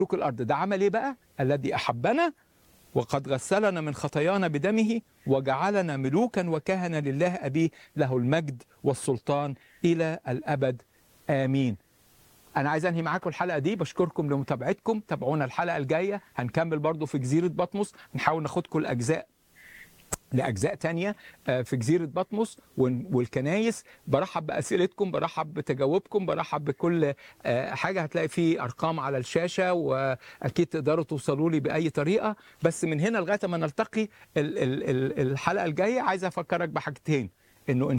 ملوك الارض ده عمل ايه بقى الذي احبنا وقد غسلنا من خطايانا بدمه وجعلنا ملوكا وكهنه لله ابيه له المجد والسلطان الى الابد امين انا عايز انهي معاكم الحلقه دي بشكركم لمتابعتكم تابعونا الحلقه الجايه هنكمل برضو في جزيره بطمس نحاول ناخدكم الاجزاء لاجزاء تانية آه، في جزيره بطمس ون- والكنايس برحب باسئلتكم برحب بتجاوبكم برحب بكل آه، حاجه هتلاقي في ارقام على الشاشه واكيد تقدروا توصلوا لي باي طريقه بس من هنا لغايه ما نلتقي ال- ال- ال- الحلقه الجايه عايز افكرك بحاجتين انه